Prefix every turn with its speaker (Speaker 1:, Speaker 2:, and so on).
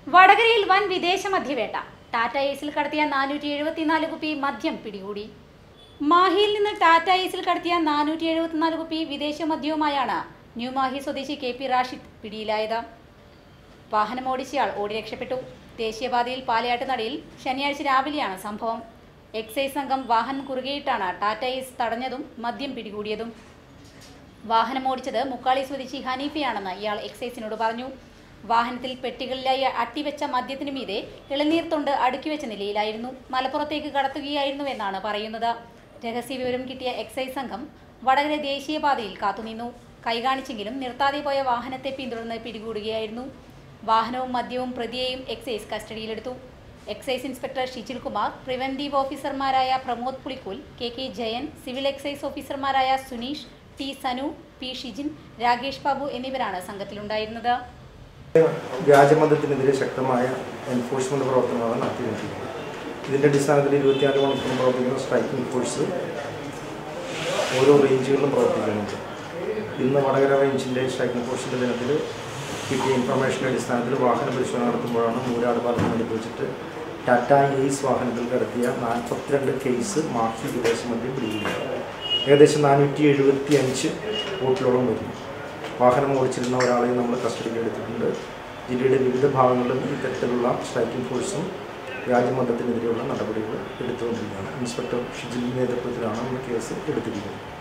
Speaker 1: വടകരയിൽ വൻ വിദേശ മദ്യവേട്ട ടാറ്റ ഏസിൽ കടത്തിയ നാനൂറ്റി എഴുപത്തിനാല് കുപ്പി മദ്യം പിടികൂടി മാഹിയിൽ നിന്ന് ടാറ്റ ഏസിൽ കടത്തിയ നാനൂറ്റി എഴുപത്തിനാല് കുപ്പി വിദേശ മദ്യവുമായാണ് ന്യൂ മാഹി സ്വദേശി കെ പി റാഷിദ് പിടിയിലായത് വാഹനമോടിച്ചയാൾ ഓടി രക്ഷപ്പെട്ടു ദേശീയപാതയിൽ പാലയാട്ട് നടയിൽ ശനിയാഴ്ച രാവിലെയാണ് സംഭവം എക്സൈസ് സംഘം വാഹനം കുറുകെയിട്ടാണ് ടാറ്റ ഏസ് തടഞ്ഞതും മദ്യം പിടികൂടിയതും വാഹനം ഓടിച്ചത് മുക്കാളി സ്വദേശി ഹനീഫയാണെന്ന് ഇയാൾ എക്സൈസിനോട് പറഞ്ഞു വാഹനത്തിൽ പെട്ടികളിലായി അട്ടിവെച്ച മദ്യത്തിനു മീതെ ഇളനീർ തൊണ്ട് അടുക്കിവെച്ച നിലയിലായിരുന്നു മലപ്പുറത്തേക്ക് കടത്തുകയായിരുന്നുവെന്നാണ് പറയുന്നത് രഹസ്യവിവരം കിട്ടിയ എക്സൈസ് സംഘം വടകര ദേശീയപാതയിൽ കാത്തുനിന്നു കൈകാണിച്ചെങ്കിലും നിർത്താതെ പോയ വാഹനത്തെ പിന്തുടർന്ന് പിടികൂടുകയായിരുന്നു വാഹനവും മദ്യവും പ്രതിയെയും എക്സൈസ് കസ്റ്റഡിയിലെടുത്തു excise inspector Shijil Kumar preventive ഓഫീസർമാരായ Pramod Pulikkool K K Jayan civil excise ഓഫീസർമാരായ സുനീഷ് ടി സനു പി ഷിജിൻ രാകേഷ് ബാബു എന്നിവരാണ് സംഘത്തിലുണ്ടായിരുന്നത്
Speaker 2: വ്യാജമതത്തിനെതിരെ ശക്തമായ എൻഫോഴ്സ്മെന്റ് പ്രവർത്തനമാണ് നടത്തിക്കൊണ്ടിരിക്കുന്നത് ഇതിന്റെ അടിസ്ഥാനത്തിൽ ഇരുപത്തിനാല് മണിക്കൂർ പ്രവർത്തിക്കുന്ന സ്ട്രൈക്കിംഗ് ഫോഴ്സ് ഓരോ റേഞ്ചുകളിലും പ്രവർത്തിക്കുന്നുണ്ട് ഇന്ന് വടകര റേഞ്ചിൻ്റെ സ്ട്രൈക്കിംഗ് ഫോഴ്സിൻ്റെ ദിനത്തിൽ കിട്ടിയ ഇൻഫർമേഷൻ്റെ അടിസ്ഥാനത്തിൽ വാഹന പരിശോധന നടത്തുമ്പോഴാണ് മൂരാട് പാലത്തിന് വെച്ചിട്ട് ടാറ്റ എയ്സ് വാഹനത്തിൽ കടത്തിയ നാൽപ്പത്തിരണ്ട് കേസ് മാഹി വിദേശ മദ്യം പിടികൂടിയത് ഏകദേശം നാനൂറ്റി എഴുപത്തി അഞ്ച് വോട്ടിലോളം വരുന്നു വാഹനം ഓടിച്ചിരുന്ന ഒരാളെയും നമ്മൾ കസ്റ്റഡിയിൽ എടുത്തിട്ടുണ്ട് ജില്ലയുടെ വിവിധ ഭാഗങ്ങളിലും ഇത്തരത്തിലുള്ള സ്ട്രൈക്കിംഗ് ഫോഴ്സും വ്യാജമതത്തിനെതിരെയുള്ള നടപടികൾ എടുത്തുകൊണ്ടിരിക്കുകയാണ് ഇൻസ്പെക്ടർ ഷിജിലിൻ്റെ നേതൃത്വത്തിലാണ് നമ്മൾ കേസ് എടുത്തിരിക്കുന്നത്